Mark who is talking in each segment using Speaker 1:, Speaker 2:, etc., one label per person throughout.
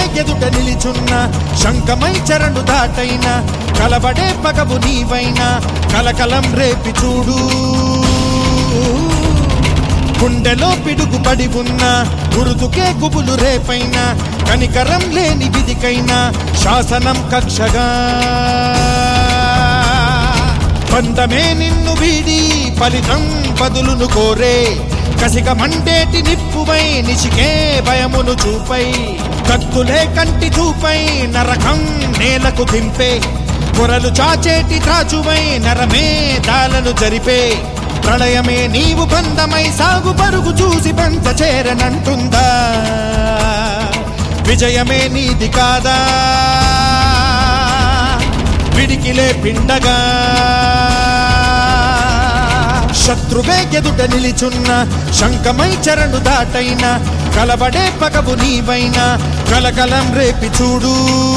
Speaker 1: శత్రువేగెదుట నిలిచున్న శంఖమై చరణు దాటైన కలబడే పగవు నీవైనా కలకలం రేపి చూడు గుండెలో పిడుగు పడి ఉన్న గురుతుకే గుబులు రేపైన కనికరం లేని విధికైనా శాసనం కక్షగా బంధమే నిన్ను వీడి ఫలితం బదులును కోరే కసిక మండేటి నిప్పువై నిశికే భయమును చూపై కత్తులే కంటి చూపై నరకం నేలకు దింపే కొరలు చాచేటి త్రాచువై నరమే దాలను జరిపే ప్రళయమే నీవు బంధమై సాగు పరుగు చూసి పంచ చేరనంటుందా విజయమే నీది కాదా పిడికిలే పిండగా శత్రువే ఎదుట నిలిచున్న శంఖమై చరణు దాటైన కలబడే పగవు నీవైనా కలకలం రేపి చూడు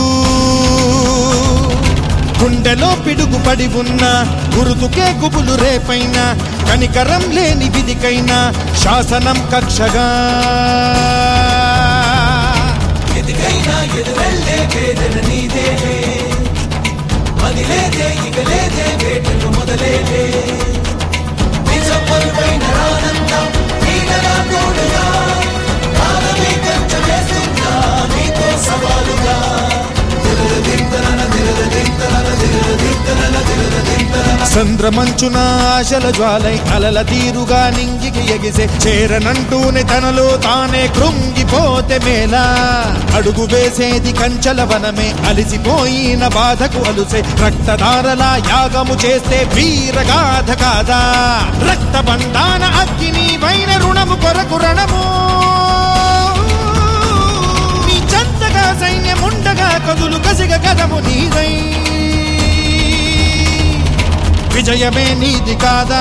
Speaker 1: గుండెలో పిడుగు పడి ఉన్న గురుతుకే గుబులు రేపైన కనికరం లేని విధికైనా శాసనం కక్షగా
Speaker 2: ఎదిగైనా ఎదురెళ్ళే వేదన నీదేలే వదిలేదే ఇక లేదే వేటకు మొదలేదే నిజం పలువైన ఆనందం నీడలా తోడుగా కాలమే కంచె వేస్తుందా నీతో సవాలుగా దిరదింతనన దిరదింతనన దిరదింతనన దిరదింతనన
Speaker 1: సంద్రమంచున ఆశల జ్వాలై అలల తీరుగా నింగికి ఎగిసే చేరనంటూనే తనలో తానే కృంగిపోతే మేలా అడుగు వేసేది కంచల వనమే అలిసిపోయిన బాధకు అలుసే రక్తధారలా యాగము చేస్తే వీరగాథ కాదా రక్త బంధాన అగ్గిని పైన రుణము కొరకు రణము నీ చంతగా సైన్యముండగా కదులు కసిగ కదము నీదై విజయమే నీది కాదా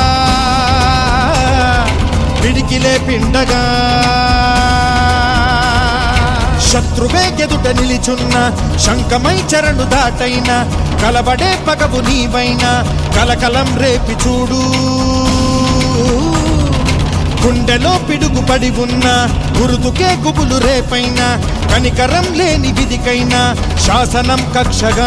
Speaker 1: పిడికిలే పిండగా శత్రువే ఎదుట నిలిచున్న శంఖమై చరణు దాటైన కలబడే పగవు నీవైనా కలకలం రేపి చూడు గుండెలో పిడుగు పడి ఉన్న గురుతుకే గుబులు రేపైన కనికరం లేని విధికైనా శాసనం కక్షగా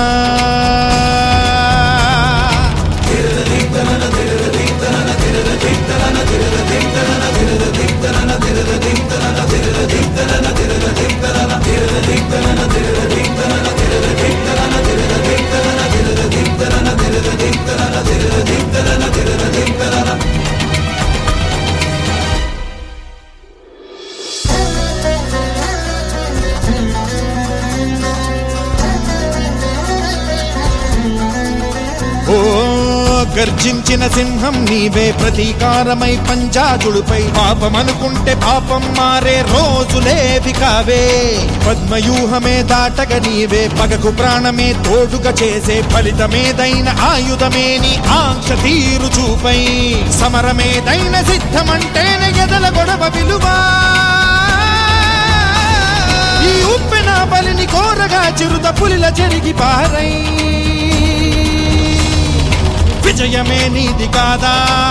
Speaker 1: ఓ గర్జించిన సింహం నీవే ప్రతీకారమై పంజాజుడుపై పాపమనుకుంటే పాపం మారే రోజులేవి కావే పద్మయూహమే దాటగ నీవే పగకు ప్రాణమే తోడుగా చేసే ఫలితమేదైన ఆయుధమే నీ ఆంక్ష తీరు చూపై సమరమేదైన సిద్ధమంటేనే ఎదల గొడవ విలువా ఈ ఉప్పెన బలిని కోరగా చిరుత పులిల జరిగి పారై విజయమే నీది కాదా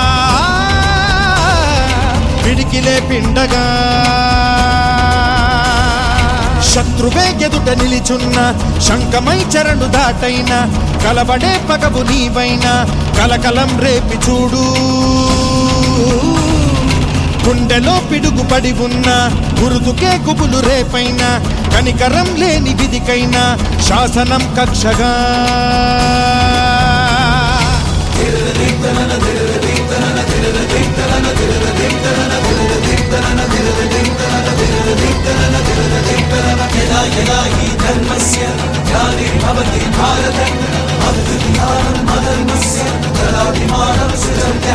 Speaker 1: పిడికిలే పిండగా శత్రువే ఎదుట నిలిచున్న శంఖమై చరణు దాటైన కలబడే పగవు నీవైనా కలకలం రేపి చూడు గుండెలో పిడుగు పడి ఉన్న గురుతుకే గుబులు రేపైన కనికరం లేని విధికైనా శాసనం కక్షగా
Speaker 2: यदा यदा हि धर्मस्य ग्लानिर्भवति भारत अभ्युत्थानम् अधर्मस्य तदाभिमानं सृजन्त्य